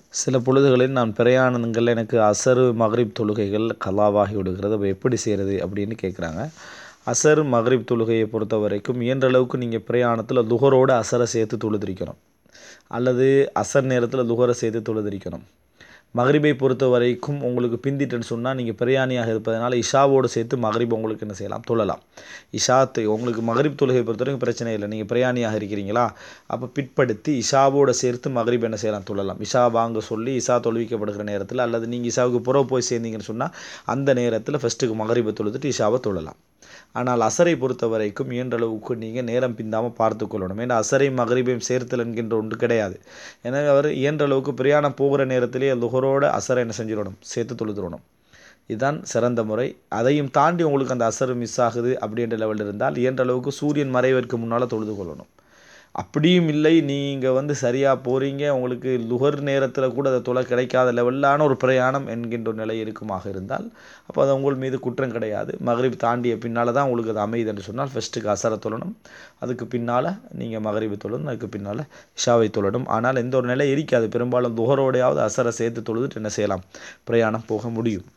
சில பொழுதுகளில் நான் பிரயாணங்களில் எனக்கு அசரு மக்ரிப் தொழுகைகள் கலாவாகி விடுகிறது அப்போ எப்படி செய்கிறது அப்படின்னு கேட்குறாங்க அசர் மக்ரிப் தொழுகையை பொறுத்த வரைக்கும் இயன்ற அளவுக்கு நீங்கள் பிரயாணத்தில் லுகரோடு அசரை சேர்த்து தொழுதிருக்கணும் அல்லது அசர் நேரத்தில் லுகரை சேர்த்து தொழுதிருக்கணும் மகரிபை பொறுத்த வரைக்கும் உங்களுக்கு பிந்திட்டுன்னு சொன்னால் நீங்கள் பிரயாணியாக இருப்பதனால இஷாவோடு சேர்த்து மகரிப் உங்களுக்கு என்ன செய்யலாம் தொழலாம் இஷாத்து உங்களுக்கு மகரிப் தொழுகை பொறுத்த வரைக்கும் பிரச்சனை இல்லை நீங்கள் பிரயாணியாக இருக்கிறீங்களா அப்போ பிற்படுத்தி இஷாவோடு சேர்த்து மகரிப் என்ன செய்யலாம் தொழலாம் இஷா வாங்க சொல்லி இஷா தொழுவிக்கப்படுகிற நேரத்தில் அல்லது நீங்கள் இஷாவுக்கு புறவு போய் சேர்ந்தீங்கன்னு சொன்னால் அந்த நேரத்தில் ஃபஸ்ட்டுக்கு மகரிபை தொழுதுட்டு இஷாவை தொழலாம் ஆனால் அசரை பொறுத்த வரைக்கும் இயன்றளவுக்கு நீங்கள் நேரம் பிந்தாமல் பார்த்து கொள்ளணும் ஏன்னா அசரை மகரிபையும் சேர்த்தல் என்கின்ற ஒன்று கிடையாது எனவே அவர் இயன்றளவுக்கு பிரயாணம் போகிற நேரத்திலே லுகரோட அசரை என்ன செஞ்சிடணும் சேர்த்து தொழுதுடணும் இதுதான் சிறந்த முறை அதையும் தாண்டி உங்களுக்கு அந்த அசர் மிஸ் ஆகுது அப்படின்ற லெவலில் இருந்தால் இயன்ற அளவுக்கு சூரியன் மறைவதற்கு முன்னால் தொழுது கொள்ளணும் அப்படியும் இல்லை நீங்கள் வந்து சரியாக போகிறீங்க உங்களுக்கு லுகர் நேரத்தில் கூட அதை தொலை கிடைக்காத லெவலிலான ஒரு பிரயாணம் என்கின்ற ஒரு நிலை இருக்குமாக இருந்தால் அப்போ அது உங்கள் மீது குற்றம் கிடையாது மகரிப் தாண்டிய பின்னால் தான் உங்களுக்கு அது அமையுது என்று சொன்னால் ஃபஸ்ட்டுக்கு அசரை தொழணும் அதுக்கு பின்னால் நீங்கள் மகரிபு தொழணும் அதுக்கு பின்னால் ஷாவை தொழணும் ஆனால் எந்த ஒரு நிலை இருக்காது பெரும்பாலும் துகரோடையாவது அசரை சேர்த்து தொழுதுட்டு என்ன செய்யலாம் பிரயாணம் போக முடியும்